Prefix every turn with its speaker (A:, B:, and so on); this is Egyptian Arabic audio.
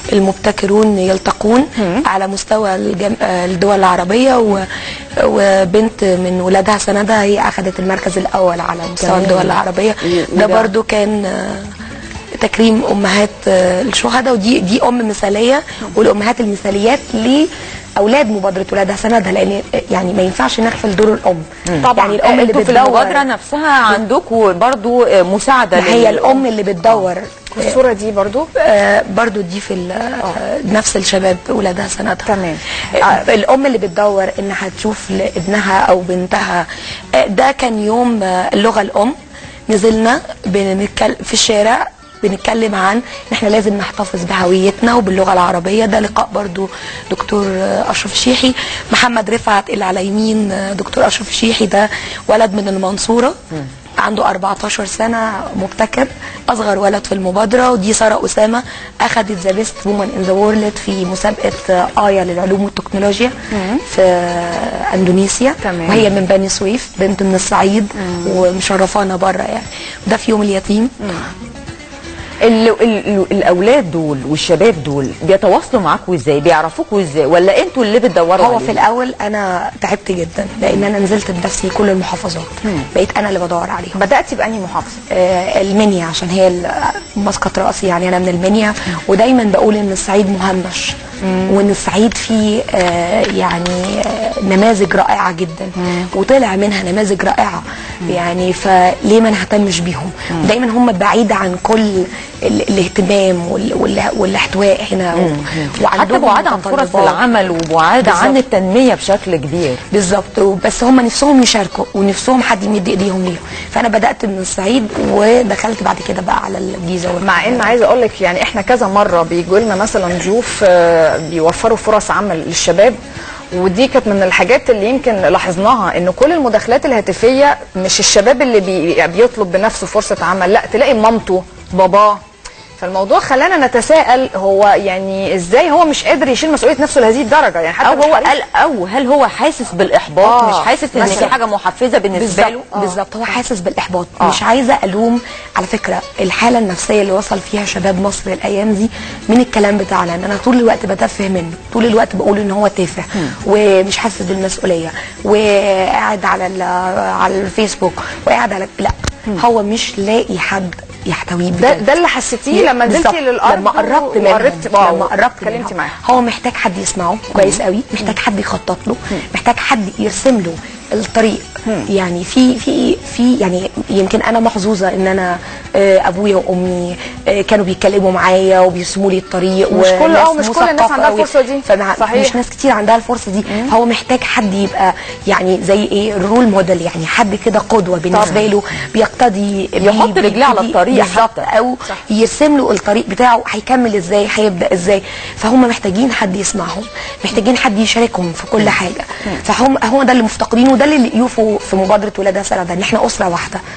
A: المبتكرون يلتقون على مستوى الجم... آه، الدول العربيه و... وبنت من ولادها سندها هي اخذت المركز الاول على مستوى
B: تمام.
A: الدول العربيه
B: و-
A: ده
B: وده-
A: برضو كان آه، تكريم امهات آه، الشهداء ودي دي ام مثاليه والامهات المثاليات لاولاد مبادره ولادها سندها لان يعني ما ينفعش نغفل دور الام
B: طبعا
A: يعني الام اللي
B: انتوا في
A: بتدور
B: المبادره نفسها عندكم برضو آه، مساعده
A: ما هي
B: لل-
A: الام اللي بتدور
C: الصوره دي برضو
A: آه، برضو دي في ال- آه، نفس الشباب ولادها سنتها
C: تمام.
A: آه، الام اللي بتدور انها تشوف لابنها او بنتها آه، ده كان يوم آه، اللغه الام نزلنا بنتكلم في الشارع بنتكلم عن ان احنا لازم نحتفظ بهويتنا وباللغه العربيه ده لقاء برضو دكتور آه، اشرف الشيحي محمد رفعت اللي على يمين آه، دكتور اشرف الشيحي ده ولد من المنصوره عنده 14 سنة مبتكر أصغر ولد في المبادرة ودي سارة أسامة أخذت ذا بيست وومن إن ذا وورلد في مسابقة آه، آيا للعلوم والتكنولوجيا في آه، أندونيسيا
C: تمام.
A: وهي من بني سويف بنت من الصعيد ومشرفانا بره يعني ده في يوم اليتيم
B: ال ال ال الاولاد دول والشباب دول بيتواصلوا معاكم ازاي بيعرفوكوا ازاي ولا انتوا اللي بتدوروا
A: هو
B: عليهم؟
A: في الأول أنا تعبت جدا لأن أنا نزلت بنفسي كل المحافظات بقيت أنا اللي بدور عليهم
C: بداتي باني محافظه
A: آه، المنيا عشان هي ال- مسقط راسي يعني انا من المنيا ودايما بقول ان الصعيد مهمش وان الصعيد فيه آه، يعني آه، نماذج رائعه جدا وطلع منها نماذج رائعه يعني فليه ما نهتمش بيهم دايما هم بعيد عن كل ال- الاهتمام وال- وال- والاحتواء هنا و-
B: حتى بعاد عن فرص
A: متطلبات.
B: العمل وبعاد عن
A: بالظبط.
B: التنميه بشكل كبير
A: بالظبط بس هم نفسهم يشاركوا ونفسهم حد يمد ايديهم ليهم فانا بدات من الصعيد ودخلت بعد كده بقى على الجيزه والقاهرة.
C: مع ان عايزه اقول لك يعني احنا كذا مره بيجوا لنا مثلا ضيوف آه، بيوفروا فرص عمل للشباب ودي كانت من الحاجات اللي يمكن لاحظناها ان كل المداخلات الهاتفيه مش الشباب اللي بي بيطلب بنفسه فرصه عمل لا تلاقي مامته باباه فالموضوع خلانا نتساءل هو يعني ازاي هو مش قادر يشيل مسؤوليه نفسه لهذه الدرجه يعني حتى
B: او
C: مش
B: هو
C: حريص.
B: قال او هل هو حاسس بالاحباط
C: آه،
B: مش حاسس ان
C: مثلاً.
B: في حاجه محفزه بالنسبه له
A: بالظبط بالظبط هو حاسس بالاحباط
B: آه.
A: مش عايزه الوم على فكره الحاله النفسيه اللي وصل فيها شباب مصر الايام دي من الكلام بتاعنا ان انا طول الوقت بتفه منه طول الوقت بقول ان هو تافه ومش حاسس بالمسؤوليه وقاعد على ال- على الفيسبوك وقاعد على لا هو مش لاقي حد يحتويه
C: ده
A: بجد.
C: ده اللي حسيتيه لما
A: بالظبط.
C: نزلتي للارض
A: لما قربت
C: و-
A: منهم
C: وقربت
A: لما قربت
C: اتكلمتي
A: منهم.
C: معاه
A: هو محتاج حد يسمعه كويس قوي محتاج حد يخطط له محتاج حد يرسم له الطريق يعني في في في يعني يمكن انا محظوظه ان انا آه، ابويا وامي آه، كانوا بيتكلموا معايا وبيرسموا لي الطريق
C: مش كل-
A: وناس
C: آه، مش كل الناس
A: مثقفة
C: عندها
A: قوي.
C: الفرصة دي.
A: فمع
C: صحيح.
A: مش ناس كتير عندها الفرصه دي هو محتاج حد يبقى يعني زي ايه رول موديل يعني حد كده قدوه بالنسبه له بيقتدي بيه،
B: يحط رجليه على
A: بيبتدي-
B: الطريق
A: بالظبط
B: حتى.
A: او
C: صح.
A: يرسم له الطريق بتاعه هيكمل ازاي هيبدا ازاي فهم محتاجين حد يسمعهم محتاجين حد يشاركهم في كل حاجه فهم هو ده اللي مفتقدينه وده اللي لقيوه في- في مبادره ولادها سنه ان احنا اسره واحده